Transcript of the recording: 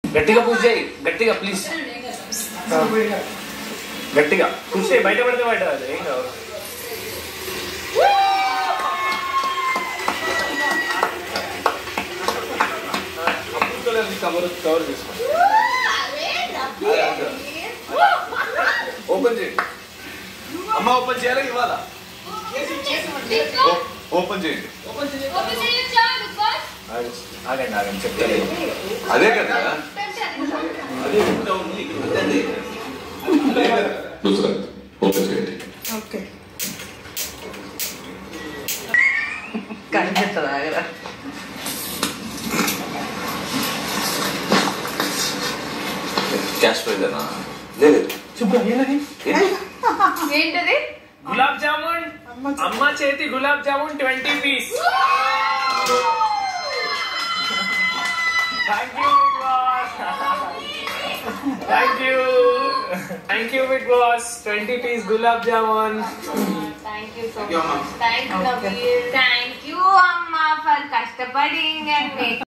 గట్టిగా పూజ చేయి గట్టిగా ప్లీజ్ గట్టిగా పూజ చేయి బయట పడితే బయట రాదు. ఏం కాదు కవర్ కవర్ తీసుకో ఓపెన్ చేయండి అమ్మ ఓపెన్ చేయాలా ఇవ్వాలా ఓ- ఓపెన్ చేయండి ఆగండి, ఆగండి ఆగండి చెప్తాను అదే కదా గుజరాత్ ఓపెన్ చేయండి ఓకే కనిపిస్తుంది ఆగరా క్యాష్ ప్రైజేనా లేదు ఏంటది గులాబ్ జామున్ అమ్మ చేతి gulab jamun twenty piece thank you Bigg Boss thank you thank you Bigg Boss twenty piece gulab jamun thank you so much thank you thank you అమ్మ ఫర్ కష్టపడింగ్ అండ్